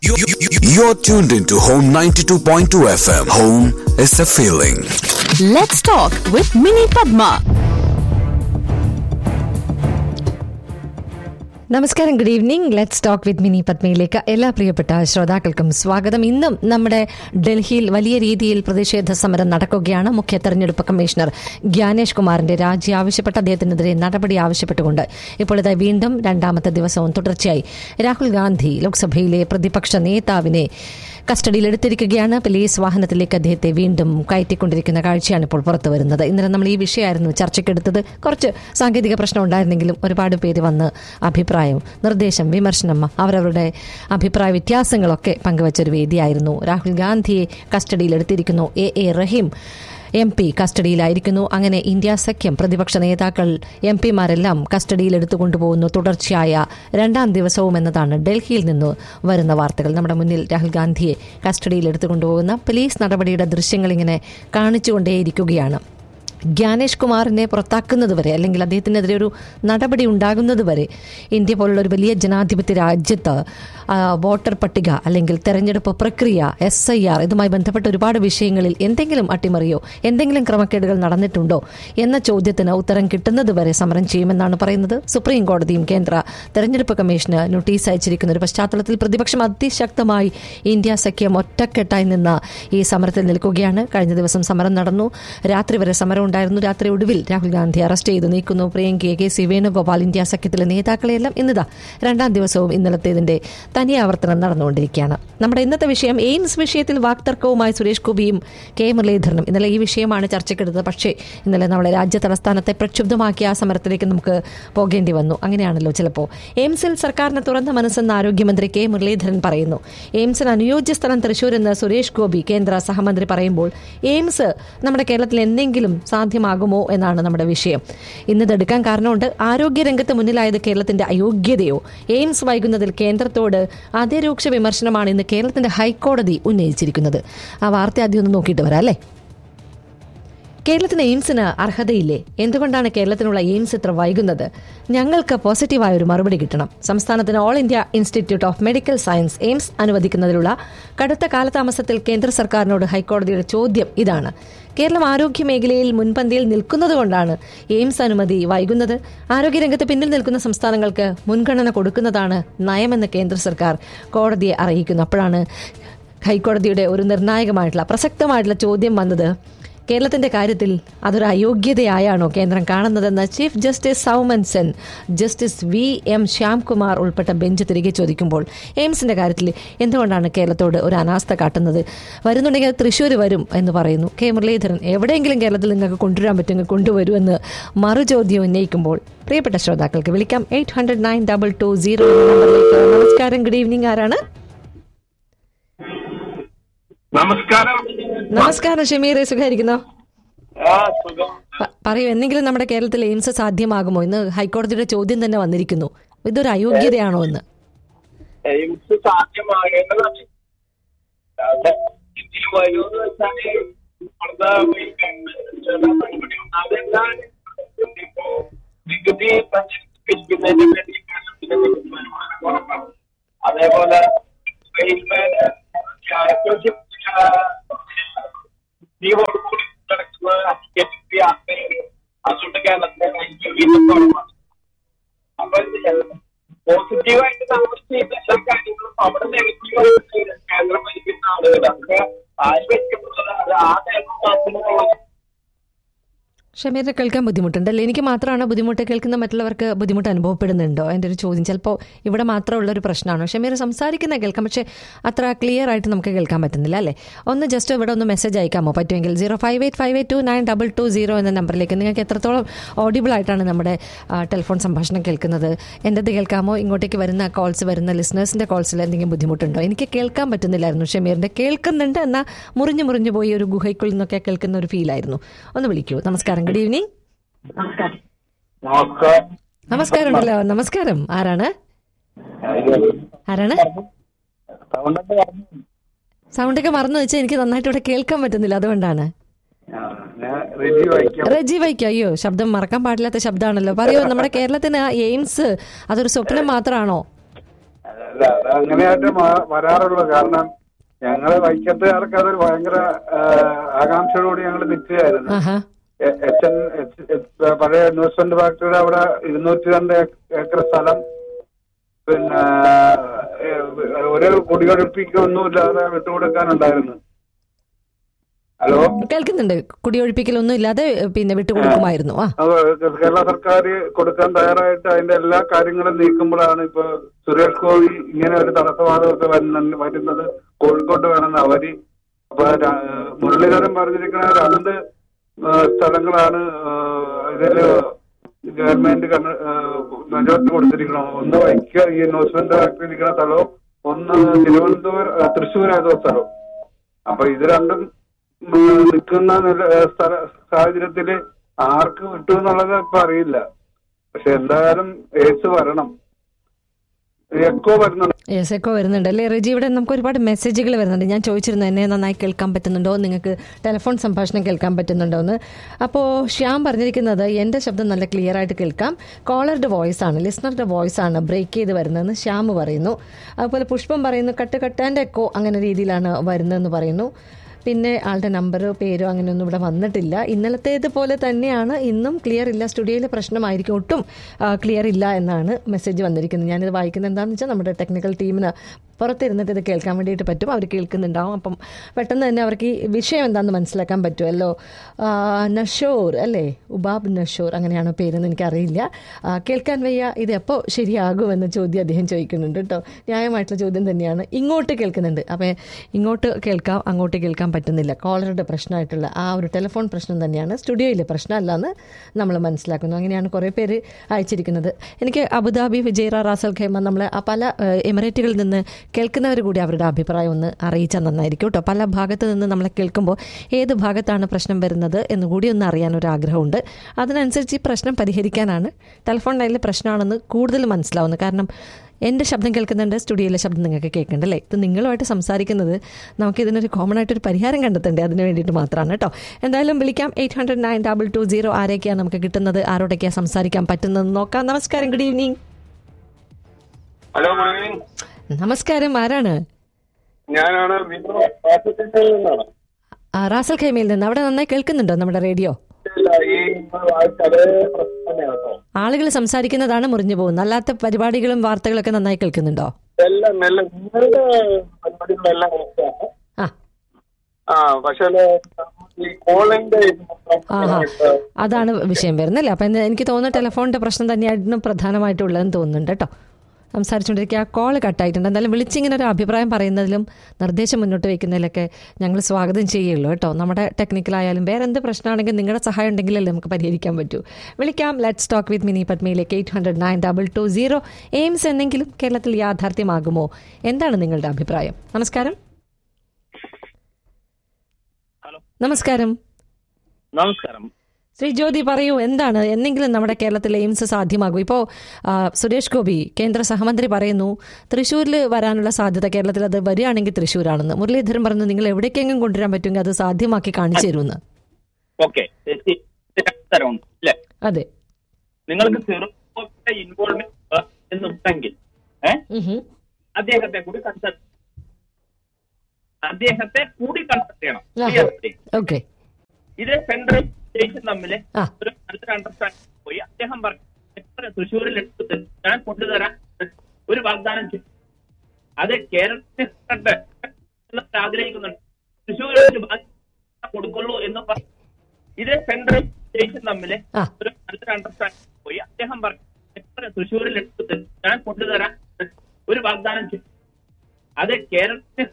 You- you- you- You're tuned into Home 92.2 FM. Home is a feeling. Let's talk with Mini Padma. നമസ്കാരം good evening let's talk with Mini പത്മയിലേക്ക് എല്ലാ പ്രിയപ്പെട്ട ശ്രോതാക്കൾക്കും സ്വാഗതം ഇന്നും നമ്മുടെ ഡൽഹിയിൽ വലിയ രീതിയിൽ പ്രതിഷേധ സമരം നടക്കുകയാണ് മുഖ്യ തെരഞ്ഞെടുപ്പ് കമ്മീഷണർ ജ്ഞാനേഷ് കുമാറിന്റെ രാജി ആവശ്യപ്പെട്ട അദ്ദേഹത്തിനെതിരെ നടപടി ആവശ്യപ്പെട്ടുകൊണ്ട് ഇപ്പോൾ ഇത് വീണ്ടും രണ്ടാമത്തെ ദിവസവും തുടർച്ചയായി രാഹുൽ ഗാന്ധി ലോക്സഭയിലെ പ്രതിപക്ഷ നേതാവിനെ കസ്റ്റഡിയിലെടുത്തിരിക്കുകയാണ് പോലീസ് വാഹനത്തിലേക്ക് അദ്ദേഹത്തെ വീണ്ടും കയറ്റിക്കൊണ്ടിരിക്കുന്ന കാഴ്ചയാണ് ഇപ്പോൾ പുറത്തു വരുന്നത് ഇന്നലെ നമ്മൾ ഈ വിഷയമായിരുന്നു ചർച്ചയ്ക്കെടുത്തത് കുറച്ച് സാങ്കേതിക പ്രശ്നം ഉണ്ടായിരുന്നെങ്കിലും ഒരുപാട് പേര് വന്ന് അഭിപ്രായം നിർദ്ദേശം വിമർശനം അവരവരുടെ അഭിപ്രായ വ്യത്യാസങ്ങളൊക്കെ പങ്കുവച്ചൊരു വേദിയായിരുന്നു രാഹുൽ ഗാന്ധിയെ കസ്റ്റഡിയിലെടുത്തിരിക്കുന്നു A A Rahim M P കസ്റ്റഡിയിലായിരിക്കുന്നു അങ്ങനെ ഇന്ത്യ സഖ്യം പ്രതിപക്ഷ നേതാക്കൾ എം പിമാരെല്ലാം കസ്റ്റഡിയിൽ എടുത്തുകൊണ്ടുപോകുന്നു തുടർച്ചയായ രണ്ടാം ദിവസവും എന്നതാണ് ഡൽഹിയിൽ നിന്ന് വരുന്ന വാർത്തകൾ നമ്മുടെ മുന്നിൽ രാഹുൽ ഗാന്ധിയെ കസ്റ്റഡിയിൽ എടുത്തുകൊണ്ടുപോകുന്ന പോലീസ് നടപടിയുടെ ദൃശ്യങ്ങൾ ഇങ്ങനെ കാണിച്ചുകൊണ്ടേയിരിക്കുകയാണ് ജ്ഞാനേഷ് കുമാറിനെ പുറത്താക്കുന്നതുവരെ അല്ലെങ്കിൽ അദ്ദേഹത്തിനെതിരെ ഒരു നടപടി ഉണ്ടാകുന്നതുവരെ ഇന്ത്യ പോലുള്ള ഒരു വലിയ ജനാധിപത്യ രാജ്യത്ത് ആ, വോട്ടർ പട്ടിക അല്ലെങ്കിൽ തെരഞ്ഞെടുപ്പ് പ്രക്രിയ എസ് ഐ ആർ ഇതുമായി ബന്ധപ്പെട്ട ഒരുപാട് വിഷയങ്ങളിൽ എന്തെങ്കിലും അട്ടിമറിയോ എന്തെങ്കിലും ക്രമക്കേടുകൾ നടന്നിട്ടുണ്ടോ എന്ന ചോദ്യത്തിന് ഉത്തരം കിട്ടുന്നതുവരെ സമരം ചെയ്യുമെന്നാണ് പറയുന്നത് സുപ്രീം കോടതിയും കേന്ദ്ര തെരഞ്ഞെടുപ്പ് കമ്മീഷന് നോട്ടീസ് അയച്ചിരിക്കുന്ന ഒരു പശ്ചാത്തലത്തിൽ പ്രതിപക്ഷം അതിശക്തമായി ഇന്ത്യ സഖ്യം ഒറ്റക്കെട്ടായി നിന്ന് ഈ സമരത്തിൽ നിൽക്കുകയാണ് കഴിഞ്ഞ ദിവസം സമരം നടന്നു രാത്രി വരെ സമരം ഉണ്ടായിരുന്നു രാത്രി ഒടുവിൽ രാഹുൽ ഗാന്ധി അറസ്റ്റ് ചെയ്ത് നീക്കുന്നു പ്രിയങ്കയെ കെ സി വേണുഗോപാൽ ഇന്ത്യ സഖ്യത്തിലെ നേതാക്കളെയെല്ലാം ഇന്നിതാ രണ്ടാം ദിവസവും ഇന്നലത്തേതിന്റെ തനി ആവർത്തനം നടന്നുകൊണ്ടിരിക്കുകയാണ് നമ്മുടെ ഇന്നത്തെ വിഷയം എയിംസ് വിഷയത്തിൽ വാക്തർക്കവുമായി സുരേഷ് ഗോപിയും കെ മുരളീധരനും ഇന്നലെ ഈ വിഷയമാണ് ചർച്ചയ്ക്കെടുത്തത് പക്ഷേ ഇന്നലെ നമ്മുടെ രാജ്യ തലസ്ഥാനത്തെ പ്രക്ഷുബ്ധമാക്കിയ ആ സമരത്തിലേക്ക് നമുക്ക് പോകേണ്ടി വന്നു അങ്ങനെയാണല്ലോ ചിലപ്പോൾ എയിംസിൽ സർക്കാരിന് തുറന്ന മനസ്സെന്ന് ആരോഗ്യമന്ത്രി കെ മുരളീധരൻ പറയുന്നു എയിംസിന് അനുയോജ്യ സ്ഥലം തൃശൂരെന്ന് സുരേഷ് ഗോപി കേന്ദ്ര സഹമന്ത്രി പറയുമ്പോൾ എയിംസ് നമ്മുടെ കേരളത്തിൽ എന്തെങ്കിലും സാധ്യമാകുമോ എന്നാണ് നമ്മുടെ വിഷയം ഇന്നിതെടുക്കാൻ കാരണമുണ്ട് ആരോഗ്യരംഗത്ത് മുന്നിലായത് കേരളത്തിന്റെ അയോഗ്യതയോ എയിംസ് വൈകുന്നതിൽ കേന്ദ്രത്തോട് അതിരൂക്ഷ വിമർശനമാണ് ഇന്ന് കേരളത്തിന്റെ ഹൈക്കോടതി ഉന്നയിച്ചിരിക്കുന്നത് ആ വാർത്ത ആദ്യം ഒന്ന് നോക്കിയിട്ട് വരാം അല്ലേ കേരളത്തിന് എയിംസിന് അർഹതയില്ലേ എന്തുകൊണ്ടാണ് കേരളത്തിനുള്ള എയിംസ് ഇത്ര വൈകുന്നത് ഞങ്ങൾക്ക് പോസിറ്റീവായ ഒരു മറുപടി കിട്ടണം സംസ്ഥാനത്തിന് all India Institute of Medical Science AIIMS അനുവദിക്കുന്നതിലുള്ള കടുത്ത കാലതാമസത്തിൽ കേന്ദ്ര സർക്കാരിനോട് ഹൈക്കോടതിയുടെ ചോദ്യം ഇതാണ് കേരളം ആരോഗ്യ മേഖലയിൽ മുൻപന്തിയിൽ നിൽക്കുന്നതുകൊണ്ടാണ് എയിംസ് അനുമതി വൈകുന്നത് ആരോഗ്യരംഗത്ത് പിന്നിൽ നിൽക്കുന്ന സംസ്ഥാനങ്ങൾക്ക് മുൻഗണന കൊടുക്കുന്നതാണ് നയമെന്ന് കേന്ദ്ര സർക്കാർ കോടതിയെ അറിയിക്കുന്നു അപ്പോഴാണ് ഹൈക്കോടതിയുടെ ഒരു നിർണായകമായിട്ടുള്ള പ്രസക്തമായിട്ടുള്ള ചോദ്യം വന്നത് കേരളത്തിന്റെ കാര്യത്തിൽ അതൊരു അയോഗ്യതയായാണോ കേന്ദ്രം കാണുന്നതെന്ന് chief justice Soumen Sen justice V M Shyamkumar ഉൾപ്പെട്ട ബെഞ്ച് തിരികെ ചോദിക്കുമ്പോൾ എയിംസിന്റെ കാര്യത്തിൽ എന്തുകൊണ്ടാണ് കേരളത്തോട് ഒരു അനാസ്ഥ കാട്ടുന്നത് വരുന്നുണ്ടെങ്കിൽ തൃശ്ശൂർ വരും എന്ന് പറയുന്നു കെ മുരളീധരൻ എവിടെയെങ്കിലും കേരളത്തിൽ നിങ്ങൾക്ക് കൊണ്ടുവരാൻ പറ്റുമെങ്കിൽ കൊണ്ടുവരൂ എന്ന് മറുചോദ്യം ഉന്നയിക്കുമ്പോൾ പ്രിയപ്പെട്ട ശ്രോതാക്കൾക്ക് വിളിക്കാം eight hundred nine double two zero എന്ന നമ്പറിലേക്ക് നമസ്കാരം ഗുഡ് ഈവനിങ് ആരാണ് നമസ്കാരം നമസ്കാരം ഷമീർ സുഖമായിരിക്കുന്നോ ആ സുഖം പ- പറയൂ എന്തെങ്കിലും നമ്മുടെ കേരളത്തിൽ എയിംസ് സാധ്യമാകുമോ ഇന്ന് ഹൈക്കോടതിയുടെ ചോദ്യം തന്നെ വന്നിരിക്കുന്നു ഇതൊരു അയോഗ്യതയാണോ എന്ന് എയിംസ് സാധ്യമാകേണ്ടതാണ് അതെ. ഇതിൽ വരുമെന്ന് വെച്ചാല് ഇപ്പോഴത്തെ ഈ ഗവൺമെന്റ് നടപടി ഉണ്ടാകുന്നതാണ് ഇപ്പോ നികുതി പ്രചരിപ്പിക്കുന്നതിന് വേണ്ടി കേരളത്തിന് നികുതി വരുമാനം കുറവാണ് അതേപോലെ റെയിൽവേന് കൃഷി കൂടി നടക്കുന്ന ടിക്കറ്റ് യാത്രയിൽ അതുകൊണ്ട് കേരളത്തിലെ വീണ്ടും കുറവാണ് അപ്പൊ പോസിറ്റീവായിട്ട് നമ്മൾ ചെയ്യുന്ന എല്ലാ കാര്യങ്ങളും അവിടെ നെഗറ്റീവായിട്ട് കേന്ദ്രം ഭരിക്കുന്ന ആളുകൾ അതൊക്കെ ആര് വെക്കുന്നത് അത് ആ നിയമം മാത്രമുള്ളത് ഷമീറിനെ കേൾക്കാൻ ബുദ്ധിമുട്ടുണ്ടല്ലേ എനിക്ക് മാത്രമാണ് ബുദ്ധിമുട്ട് കേൾക്കുന്ന മറ്റുള്ളവർക്ക് ബുദ്ധിമുട്ട് അനുഭവപ്പെടുന്നുണ്ടോ എൻ്റെ ഒരു ചോദ്യം ചിലപ്പോൾ ഇവിടെ മാത്രമുള്ള ഒരു പ്രശ്നമാണോ ഷമീർ സംസാരിക്കുന്ന കേൾക്കാം പക്ഷേ അത്ര ക്ലിയർ ആയിട്ട് നമുക്ക് കേൾക്കാൻ പറ്റുന്നില്ല അല്ലേ ഒന്ന് ജസ്റ്റ് ഇവിടെ ഒന്ന് മെസ്സേജ് അയക്കാമോ പറ്റുമെങ്കിൽ zero five eight five eight two nine double two zero എന്ന നമ്പറിലേക്ക് നിങ്ങൾക്ക് എത്രത്തോളം ഓഡിബിൾ ആയിട്ടാണ് നമ്മുടെ ആ, ടെലിഫോൺ സംഭാഷണം കേൾക്കുന്നത് എൻ്റെത് കേൾക്കാമോ ഇങ്ങോട്ടേക്ക് വരുന്ന കോൾസ് വരുന്ന ലിസണേഴ്സിൻ്റെ കോൾസിൽ എന്തെങ്കിലും ബുദ്ധിമുട്ടുണ്ടോ എനിക്ക് കേൾക്കാൻ പറ്റുന്നില്ലായിരുന്നു ഷമീറിൻ്റെ കേൾക്കുന്നുണ്ട് എന്നാൽ മുറിഞ്ഞു മുറിഞ്ഞു പോയി ഒരു ഗുഹയ്ക്കുള്ളിൽ നിന്നൊക്കെ കേൾക്കുന്ന ഒരു ഫീലായിരുന്നു ഒന്ന് വിളിക്കൂ നമസ്കാരം ഗുഡ് ഈവനിങ് നമസ്കാരം നമസ്കാരം ഉണ്ടല്ലോ നമസ്കാരം ആരാണ് ആരാണ് സൗണ്ടൊക്കെ പറഞ്ഞു സൗണ്ടൊക്കെ മറന്നു വെച്ചാൽ എനിക്ക് നന്നായിട്ട് ഇവിടെ കേൾക്കാൻ പറ്റുന്നില്ല അതുകൊണ്ടാണ് ഞാൻ റിവ്യൂ വായിക്കാം റജി വൈക്കോ അയ്യോ ശബ്ദം മറക്കാൻ പാടില്ലാത്ത ശബ്ദമാണല്ലോ പറയൂ നമ്മുടെ കേരളത്തിന് എയിംസ് അതൊരു സ്വപ്നം മാത്രമാണോ അല്ല അത് അങ്ങനെയായിട്ട് മാ- വരാറുള്ളൂ കാരണം ഞങ്ങള് വൈക്കത്തുകാർക്ക് അതൊരു ഭയങ്കര ആ, ആകാംക്ഷയോടുകൂടി ഞങ്ങൾ നിൽക്കുകയായിരുന്നു ആഹാ A- H N H H പഴയ ന്യൂസ്മെന്റ് ഫാക്ടറിയുടെ അവിടെ ഇരുന്നൂറ്റി രണ്ട് ഏക്കർ സ്ഥലം പിന്നെ ഏ, ഒരു കുടിയൊഴിപ്പിക്കൊന്നും ഇല്ലാതെ വിട്ടുകൊടുക്കാനുണ്ടായിരുന്നു ഹലോ കേൾക്കുന്നുണ്ട് കുടിയൊഴിപ്പിക്കലൊന്നും ഇല്ലാതെ പിന്നെ വിട്ടുകൊടുക്കുമായിരുന്നു ആ അത് കേരള സർക്കാർ കൊടുക്കാൻ തയ്യാറായിട്ട് അതിന്റെ എല്ലാ കാര്യങ്ങളും നീക്കുമ്പോഴാണ് ഇപ്പൊ സുരേഷ് ഗോപി ഇങ്ങനെ ഒരു തടസ്സവാദമൊക്കെ വരുന്ന വരുന്നത് കോഴിക്കോട്ട് വേണമെന്ന് അവര് അപ്പൊ ര- മുരളീധരൻ പറഞ്ഞിരിക്കുന്ന രണ്ട് ആ, സ്ഥലങ്ങളാണ് ആ, ഇതില് ഗവൺമെന്റ് മെജോറിറ്റി കൊടുത്തിരിക്കണം ഒന്ന് വൈക്ക ഈ ന്യൂസ്മെന്റ് ഫാക്ടറി ഇരിക്കുന്ന സ്ഥലവും ഒന്ന് തിരുവനന്തപുരം ആ, തൃശ്ശൂർ ഏതോ സ്ഥലവും അപ്പൊ ഇത് രണ്ടും ഉം, നിൽക്കുന്ന നില- ഏ, സ്ഥല സാഹചര്യത്തില് ആർക്ക് വിട്ടു എന്നുള്ളത് ഇപ്പൊ അറിയില്ല പക്ഷെ എന്തായാലും ഏസ് വരണം എക്കോ വരുന്നുണ്ട് യെസ് എക്കോ വരുന്നുണ്ട് അല്ലേ റെജി ഇവിടെ നമുക്ക് ഒരുപാട് മെസ്സേജുകൾ വരുന്നുണ്ട് ഞാൻ ചോദിച്ചിരുന്നു എന്നെ നന്നായി കേൾക്കാൻ പറ്റുന്നുണ്ടോ നിങ്ങൾക്ക് ടെലിഫോൺ സംഭാഷണം കേൾക്കാൻ പറ്റുന്നുണ്ടോ എന്ന് അപ്പോൾ ശ്യാം പറഞ്ഞിരിക്കുന്നത് എൻ്റെ ശബ്ദം നല്ല ക്ലിയർ ആയിട്ട് കേൾക്കാം കോളറുടെ വോയിസ് ആണ് ലിസ്ണറുടെ വോയിസ് ആണ് ബ്രേക്ക് ചെയ്ത് വരുന്നതെന്ന് ശ്യാം പറയുന്നു അതുപോലെ പുഷ്പം പറയുന്നു കട്ട് കട്ടാൻ്റെ എക്കോ അങ്ങനെ രീതിയിലാണ് വരുന്നതെന്ന് പറയുന്നു പിന്നെ ആളുടെ നമ്പറോ പേരോ അങ്ങനെയൊന്നും ഇവിടെ വന്നിട്ടില്ല ഇന്നലത്തേതുപോലെ തന്നെയാണ് ഇന്നും ക്ലിയർ ഇല്ല സ്റ്റുഡിയോയിലെ പ്രശ്നമായിരിക്കും ഒട്ടും ക്ലിയർ ഇല്ല എന്നാണ് മെസ്സേജ് വന്നിരിക്കുന്നത് ഞാനിത് വായിക്കുന്നത് എന്താണെന്ന് വെച്ചാൽ നമ്മുടെ ടെക്നിക്കൽ ടീമിന് പുറത്തിരുന്നിട്ട് ഇത് കേൾക്കാൻ വേണ്ടിയിട്ട് പറ്റും അവർ കേൾക്കുന്നുണ്ടാവും അപ്പം പെട്ടെന്ന് തന്നെ അവർക്ക് ഈ വിഷയം എന്താണെന്ന് മനസ്സിലാക്കാൻ പറ്റുമല്ലോ ആ, നഷോർ അല്ലേ ഉബാബ് നഷോർ അങ്ങനെയാണോ പേരെന്ന് എനിക്കറിയില്ല ആ, കേൾക്കാൻ വയ്യ ഇത് എപ്പോൾ ശരിയാകുമെന്ന ചോദ്യം അദ്ദേഹം ചോദിക്കുന്നുണ്ട് കേട്ടോ ന്യായമായിട്ടുള്ള ചോദ്യം തന്നെയാണ് ഇങ്ങോട്ട് കേൾക്കുന്നുണ്ട് അപ്പോൾ ഇങ്ങോട്ട് കേൾക്കാം അങ്ങോട്ട് കേൾക്കാൻ പറ്റുന്നില്ല കോളറുടെ പ്രശ്നമായിട്ടുള്ള ആ ഒരു ടെലിഫോൺ പ്രശ്നം തന്നെയാണ് സ്റ്റുഡിയോയിലെ പ്രശ്നമല്ല എന്ന് നമ്മൾ മനസ്സിലാക്കുന്നു അങ്ങനെയാണ് കുറേ പേര് അയച്ചിരിക്കുന്നത് എനിക്ക് അബുദാബി വിജയറ റാസൽ ഖൈമ നമ്മളെ ആ പല ഏഹ്, എമിറേറ്റുകളിൽ നിന്ന് കേൾക്കുന്നവർ കൂടി അവരുടെ അഭിപ്രായം ഒന്ന് അറിയിച്ചാൽ നന്നായിരിക്കും കേട്ടോ പല ഭാഗത്ത് നിന്ന് നമ്മളെ കേൾക്കുമ്പോൾ ഏത് ഭാഗത്താണ് പ്രശ്നം വരുന്നത് എന്ന് കൂടി ഒന്ന് അറിയാൻ ഒരു ആഗ്രഹമുണ്ട് അതിനനുസരിച്ച് ഈ പ്രശ്നം പരിഹരിക്കാനാണ് ടെലിഫോൺ ലൈനിലെ പ്രശ്നമാണെന്ന് കൂടുതൽ മനസ്സിലാവുന്നത് കാരണം എൻ്റെ ശബ്ദം കേൾക്കുന്നുണ്ട് സ്റ്റുഡിയോയിലെ ശബ്ദം നിങ്ങൾക്ക് കേൾക്കണ്ടല്ലേ ഇത് നിങ്ങളുമായിട്ട് സംസാരിക്കുന്നത് നമുക്ക് ഇതിനൊരു കോമൺ ആയിട്ടൊരു പരിഹാരം കണ്ടെത്തണ്ടേ അതിന് വേണ്ടിയിട്ട് മാത്രമാണ് കേട്ടോ എന്തായാലും വിളിക്കാം eight hundred nine double two zero ആരൊക്കെയാണ് നമുക്ക് കിട്ടുന്നത് ആരോടൊക്കെയാണ് സംസാരിക്കാൻ പറ്റുന്നത് നോക്കാം നമസ്കാരം good evening hello good evening നമസ്കാരം ആരാണ് ഞാനാണ് വിനോദ് ആശുപത്രിയിൽ നിന്നാണ് ആ, റാസൽ ഖൈമയിൽ നിന്ന് അവിടെ നന്നായി കേൾക്കുന്നുണ്ടോ നമ്മുടെ റേഡിയോ ഇല്ല, ഈ വായിച്ച അതേ പ്രശ്നം തന്നെയാണ് കേട്ടോ ആളുകൾ സംസാരിക്കുന്നതാണ് മുറിഞ്ഞു പോകുന്നത് അല്ലാത്ത പരിപാടികളും വാർത്തകളൊക്കെ നന്നായി കേൾക്കുന്നുണ്ടോ എല്ലാം നല്ല നിങ്ങളുടെ പരിപാടികളെല്ലാം കറക്റ്റാണ് ആ ആ പക്ഷേ ഈ കോളിന്റെ ആഹാ അതാണ് വിഷയം വരുന്നല്ലേ അപ്പം എനിക്ക് തോന്നുന്നു ടെലിഫോണിന്റെ പ്രശ്നം തന്നെയായിരുന്നു പ്രധാനമായിട്ടുള്ളതെന്ന് തോന്നുന്നുണ്ട് കേട്ടോ സംസാരിച്ചുകൊണ്ടിരിക്കുക ആ കോൾ കട്ടായിട്ടുണ്ട് എന്തായാലും വിളിച്ചിങ്ങനെ ഒരു അഭിപ്രായം പറയുന്നതിലും നിർദ്ദേശം മുന്നോട്ട് വയ്ക്കുന്നതിലൊക്കെ ഞങ്ങൾ സ്വാഗതം ചെയ്യുള്ളൂ കേട്ടോ നമ്മുടെ ടെക്നിക്കലായാലും വേറെ എന്ത് പ്രശ്നമാണെങ്കിലും നിങ്ങളുടെ സഹായം ഉണ്ടെങ്കിലല്ലേ നമുക്ക് പരിഹരിക്കാൻ പറ്റൂ വിളിക്കാം ലെറ്റ്സ് ടോക്ക് വിത്ത് മിനി പത്മയിലേക്ക് eight hundred nine double two zero AIIMS എന്നെങ്കിലും കേരളത്തിൽ യാഥാർത്ഥ്യമാകുമോ എന്താണ് നിങ്ങളുടെ അഭിപ്രായം നമസ്കാരം നമസ്കാരം നമസ്കാരം ശ്രീ ജ്യോതി പറയൂ എന്താണ് എന്നെങ്കിലും നമ്മുടെ കേരളത്തിൽ എയിംസ് സാധ്യമാകും ഇപ്പോൾ സുരേഷ് ഗോപി കേന്ദ്ര സഹമന്ത്രി പറയുന്നു തൃശ്ശൂരിൽ വരാനുള്ള സാധ്യത കേരളത്തിൽ അത് വരികയാണെങ്കിൽ തൃശ്ശൂരാണെന്ന് മുരളീധരൻ പറഞ്ഞു നിങ്ങൾ എവിടേക്കെങ്കിലും കൊണ്ടുവരാൻ പറ്റുമെങ്കിൽ അത് സാധ്യമാക്കി കാണിച്ചു തരുമെന്ന് ഓക്കെ തരമുണ്ട് അല്ലേ അതെ നിങ്ങൾക്ക് ചെറുപ്പത്തെ ഇൻവോൾവ്മെന്റ് എന്നുണ്ടെങ്കിൽ ഏ ഉഹും. അദ്ദേഹത്തെ കൂടി കൺസൾട്ട് അദ്ദേഹത്തെ കൂടി കൺസൾട്ട് ചെയ്യണം ആഹാ. Clear അല്ലേ? ഓക്കെ ഇത് സെൻട്രൽ സ്റ്റേഷൻ തമ്മിൽ ആ. ഒരു നല്ലൊരു അണ്ടർസ്റ്റാൻഡിംഗ് പോയി അദ്ദേഹം പറഞ്ഞു എത്ര തൃശ്ശൂരിൽ എടുത്ത് ഞാൻ കൊണ്ടുതരാൻ ഒരു വാഗ്ദാനം ചെയ്തു അത് കേരളത്തിൽ കണ്ട് എന്നൊക്കെ ആഗ്രഹിക്കുന്നുണ്ട് തൃശ്ശൂരിൽ ഒരു വാഗ്ദാനം കൊടുക്കുള്ളൂ എന്ന് പറഞ്ഞു ഇത് സെൻട്രൽ സ്റ്റേഷൻ തമ്മിൽ ആ. ഒരു നല്ലൊരു അണ്ടർസ്റ്റാൻഡിംഗ് പോയി അദ്ദേഹം പറഞ്ഞു എത്ര തൃശ്ശൂരിൽ എടുത്ത് ഞാൻ കൊണ്ടുതരാൻ ഒരു വാഗ്ദാനം ചെയ്തു അത് കേരളത്തിൽ